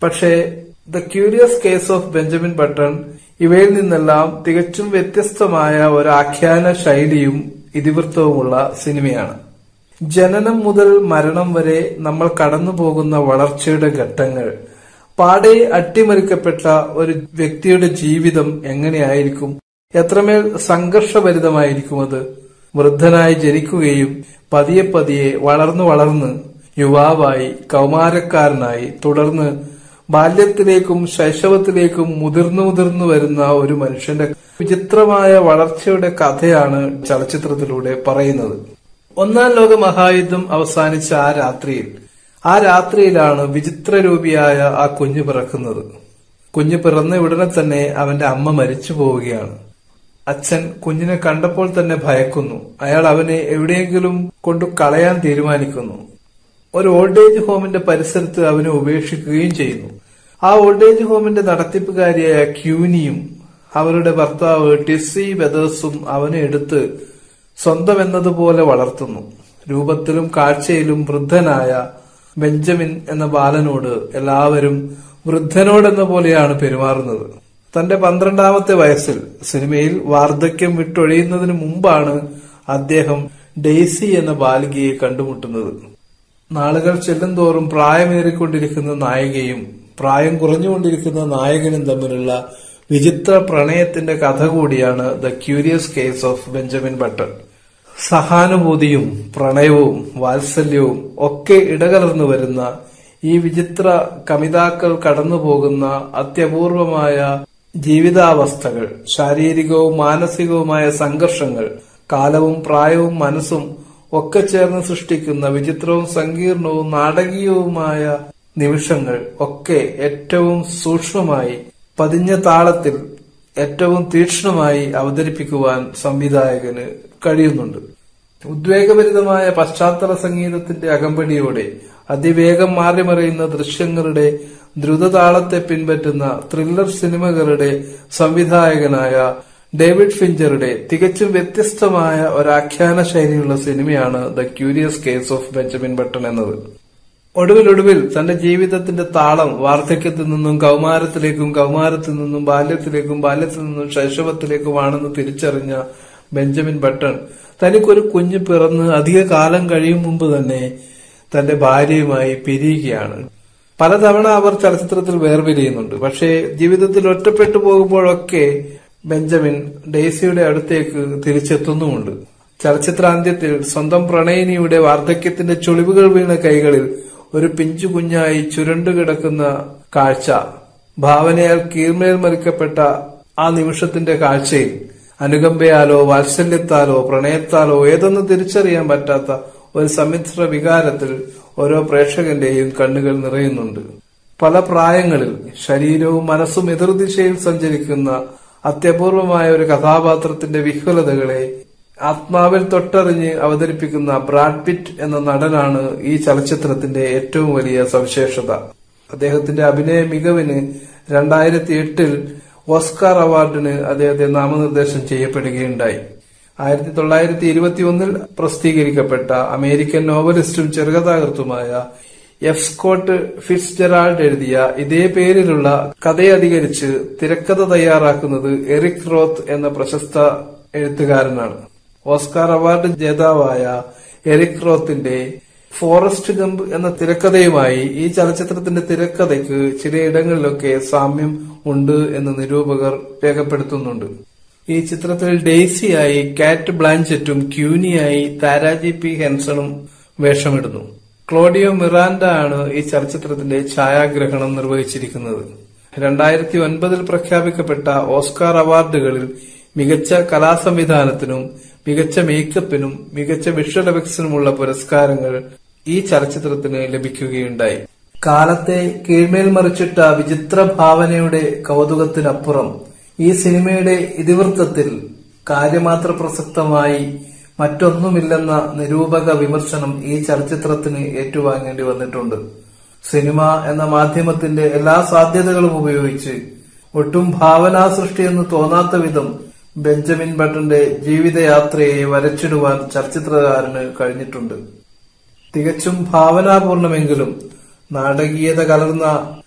പക്ഷേ the curious case of Benjamin Button ഇവയിൽ നിന്നെല്ലാം തികച്ചും വ്യത്യസ്തമായ ഒരു ആഖ്യാന ശൈലിയും ഇതിവൃത്തവുമുള്ള സിനിമയാണ് ജനനം മുതൽ മരണം വരെ നമ്മൾ കടന്നു പോകുന്ന വളർച്ചയുടെ ഘട്ടങ്ങൾ പാടെ അട്ടിമറിക്കപ്പെട്ട ഒരു വ്യക്തിയുടെ ജീവിതം എങ്ങനെയായിരിക്കും എത്രമേൽ സംഘർഷഭരിതമായിരിക്കും അത് വൃദ്ധനായി ജനിക്കുകയും പതിയെ പതിയെ വളർന്നു വളർന്ന് യുവാവായി കൗമാരക്കാരനായി തുടർന്ന് ബാല്യത്തിലേക്കും ശൈശവത്തിലേക്കും മുതിർന്നു മുതിർന്നു വരുന്ന ഒരു മനുഷ്യന്റെ വിചിത്രമായ വളർച്ചയുടെ കഥയാണ് ചലച്ചിത്രത്തിലൂടെ പറയുന്നത് ഒന്നാം ലോക മഹായുദ്ധം അവസാനിച്ച ആ രാത്രിയിൽ ആ രാത്രിയിലാണ് വിചിത്രരൂപിയായ ആ കുഞ്ഞു പിറക്കുന്നത് കുഞ്ഞു പിറന്ന ഉടനെ തന്നെ അവന്റെ അമ്മ മരിച്ചു പോവുകയാണ് അച്ഛൻ കുഞ്ഞിനെ കണ്ടപ്പോൾ തന്നെ ഭയക്കുന്നു അയാൾ അവനെ എവിടെയെങ്കിലും കൊണ്ടു കളയാൻ തീരുമാനിക്കുന്നു ഒരു ഓൾഡ് ഏജ് ഹോമിന്റെ പരിസരത്ത് അവനെ ഉപേക്ഷിക്കുകയും ചെയ്യുന്നു ആ ഓൾഡ് ഏജ് ഹോമിന്റെ നടത്തിപ്പുകാരിയായ ക്യൂനിയും അവരുടെ ഭർത്താവ് ടിസ്സി വെതേഴ്സും അവനെ എടുത്ത് സ്വന്തം എന്നതുപോലെ വളർത്തുന്നു രൂപത്തിലും കാഴ്ചയിലും വൃദ്ധനായ ബെഞ്ചമിൻ എന്ന ബാലനോട് എല്ലാവരും വൃദ്ധനോടെന്ന പോലെയാണ് പെരുമാറുന്നത് തന്റെ പന്ത്രണ്ടാമത്തെ വയസ്സിൽ സിനിമയിൽ വാർദ്ധക്യം വിട്ടൊഴിയുന്നതിന് മുമ്പാണ് അദ്ദേഹം ഡെയ്സി എന്ന ബാലികയെ കണ്ടുമുട്ടുന്നത് നാളുകൾ ചെല്ലുന്തോറും പ്രായമേറിക്കൊണ്ടിരിക്കുന്ന നായികയും പ്രായം കുറഞ്ഞുകൊണ്ടിരിക്കുന്ന നായകനും തമ്മിലുള്ള വിചിത്ര പ്രണയത്തിന്റെ കഥ കൂടിയാണ് the curious case of Benjamin Button സഹാനുഭൂതിയും പ്രണയവും വാത്സല്യവും ഒക്കെ ഇടകലർന്നു വരുന്ന ഈ വിചിത്ര കമിതാക്കൾ കടന്നുപോകുന്ന അത്യപൂർവമായ ജീവിതാവസ്ഥകൾ ശാരീരികവും മാനസികവുമായ സംഘർഷങ്ങൾ കാലവും പ്രായവും മനസ്സും ഒക്കെ ചേർന്ന് സൃഷ്ടിക്കുന്ന വിചിത്രവും സങ്കീർണവും നാടകീയവുമായ നിമിഷങ്ങൾ ഒക്കെ ഏറ്റവും സൂക്ഷ്മമായി പതിഞ്ഞ താളത്തിൽ ഏറ്റവും തീക്ഷ്ണമായി അവതരിപ്പിക്കുവാൻ സംവിധായകന് കഴിയുന്നുണ്ട് ഉദ്വേഗഭരിതമായ പശ്ചാത്തല സംഗീതത്തിന്റെ അകമ്പടിയോടെ അതിവേഗം മാറിമറിയുന്ന ദൃശ്യങ്ങളുടെ ദ്രുതതാളത്തെ പിൻപറ്റുന്ന ത്രില്ലർ സിനിമകളുടെ സംവിധായകനായ ഡേവിഡ് ഫിഞ്ചറുടെ തികച്ചും വ്യത്യസ്തമായ ഒരാഖ്യാന ശൈലിയുള്ള സിനിമയാണ് the curious case of Benjamin Button എന്നത് ഒടുവിലൊടുവിൽ തന്റെ ജീവിതത്തിന്റെ താളം വാർദ്ധക്യത്തിൽ നിന്നും കൗമാരത്തിലേക്കും കൗമാരത്തിൽ നിന്നും ബാല്യത്തിലേക്കും ബാല്യത്തിൽ നിന്നും ശൈശവത്തിലേക്കുമാണെന്ന് തിരിച്ചറിഞ്ഞ ബെഞ്ചമിൻ ബട്ടൺ തനിക്കൊരു കുഞ്ഞ് പിറന്ന് അധിക കാലം കഴിയും മുമ്പ് തന്നെ തന്റെ ഭാര്യയുമായി പിരിയുകയാണ് പലതവണ അവർ ചലച്ചിത്രത്തിൽ വേർപിരിയുന്നുണ്ട് പക്ഷേ ജീവിതത്തിൽ ഒറ്റപ്പെട്ടു പോകുമ്പോഴൊക്കെ ബെഞ്ചമിൻ ഡെയ്സിയുടെ അടുത്തേക്ക് തിരിച്ചെത്തുന്നുമുണ്ട് ചലച്ചിത്രാന്ത്യത്തിൽ സ്വന്തം പ്രണയിനിയുടെ വാർദ്ധക്യത്തിന്റെ ചുളിവുകൾ വീണ കൈകളിൽ ഒരു പിഞ്ചു കുഞ്ഞായി ചുരുണ്ടുകിടക്കുന്ന കാഴ്ച ഭാവനയാൽ കീഴ്മേൽ മറിക്കപ്പെട്ട ആ നിമിഷത്തിന്റെ കാഴ്ചയിൽ അനുകമ്പയാലോ വാത്സല്യത്താലോ പ്രണയത്താലോ ഏതൊന്നും തിരിച്ചറിയാൻ പറ്റാത്ത ഒരു സമ്മിശ്ര വികാരത്തിൽ ഓരോ പ്രേക്ഷകന്റെയും കണ്ണുകൾ നിറയുന്നുണ്ട് പല പ്രായങ്ങളിൽ ശരീരവും മനസ്സും എതിർദിശയിൽ സഞ്ചരിക്കുന്ന അത്യപൂർവമായ ഒരു കഥാപാത്രത്തിന്റെ വിഹ്വലതകളെ ആത്മാവിൽ തൊട്ടറിഞ്ഞ് അവതരിപ്പിക്കുന്ന ബ്രാഡ് പിറ്റ് എന്ന നടനാണ് ഈ ചലച്ചിത്രത്തിന്റെ ഏറ്റവും വലിയ സവിശേഷത അദ്ദേഹത്തിന്റെ അഭിനയ മികവിന് രണ്ടായിരത്തി എട്ടിൽ ഓസ്കാർ അവാർഡിന് അദ്ദേഹത്തെ നാമനിർദ്ദേശം ചെയ്യപ്പെടുകയുണ്ടായി ആയിരത്തി തൊള്ളായിരത്തി ഇരുപത്തി ഒന്നിൽ പ്രസിദ്ധീകരിക്കപ്പെട്ട അമേരിക്കൻ നോവലിസ്റ്റും ചെറുകഥാകൃത്തുമായ എഫ് സ്കോട്ട് ഫിറ്റ്സ് ജെറാൾഡ് എഴുതിയ ഇതേ പേരിലുള്ള കഥയധികരിച്ച് തിരക്കഥ തയ്യാറാക്കുന്നത് എറിക് റോത്ത് എന്ന പ്രശസ്ത എഴുത്തുകാരനാണ് ഓസ്കാർ അവാർഡ് ജേതാവായ എറിക് റോത്തിന്റെ ഫോറസ്റ്റ് ഗംപ് എന്ന തിരക്കഥയുമായി ഈ ചലച്ചിത്രത്തിന്റെ തിരക്കഥയ്ക്ക് ചിലയിടങ്ങളിലൊക്കെ സാമ്യം ഉണ്ട് എന്ന് നിരൂപകർ രേഖപ്പെടുത്തുന്നുണ്ട് ഈ ചിത്രത്തിൽ ഡെയ്സിയായി കാറ്റ് ബ്ലാഞ്ചറ്റും ക്യൂനിയായി താരാജി പി ഹെൻസണും വേഷമിടുന്നു ക്ലോഡിയോ മിറാൻഡ ആണ് ഈ ചലച്ചിത്രത്തിന്റെ ഛായാഗ്രഹണം നിർവഹിച്ചിരിക്കുന്നത് രണ്ടായിരത്തി ഒൻപതിൽ പ്രഖ്യാപിക്കപ്പെട്ട ഓസ്കാർ അവാർഡുകളിൽ മികച്ച കലാസംവിധാനത്തിനും മികച്ച മേക്കപ്പിനും മികച്ച വിഷ്വൽ എഫക്ട്സിനുമുള്ള പുരസ്കാരങ്ങൾ ഈ ചലച്ചിത്രത്തിന് ലഭിക്കുകയുണ്ടായി കാലത്തെ കീഴ്മേൽ മറിച്ചിട്ട വിചിത്ര ഭാവനയുടെ കൗതുകത്തിനപ്പുറം ഈ സിനിമയുടെ ഇതിവൃത്തത്തിൽ കാര്യമാത്ര പ്രസക്തമായി മറ്റൊന്നുമില്ലെന്ന നിരൂപക വിമർശനം ഈ ചലച്ചിത്രത്തിന് ഏറ്റുവാങ്ങേണ്ടി വന്നിട്ടുണ്ട് സിനിമ എന്ന മാധ്യമത്തിന്റെ എല്ലാ സാധ്യതകളും ഉപയോഗിച്ച് ഒട്ടും ഭാവനാസൃഷ്ടിയെന്ന് തോന്നാത്ത വിധം ബെഞ്ചമിൻ ബട്ടന്റെ ജീവിതയാത്രയെ വരച്ചിടുവാൻ ചലച്ചിത്രകാരന് കഴിഞ്ഞിട്ടുണ്ട് തികച്ചും ഭാവനാപൂർണമെങ്കിലും നാടകീയത കലർന്ന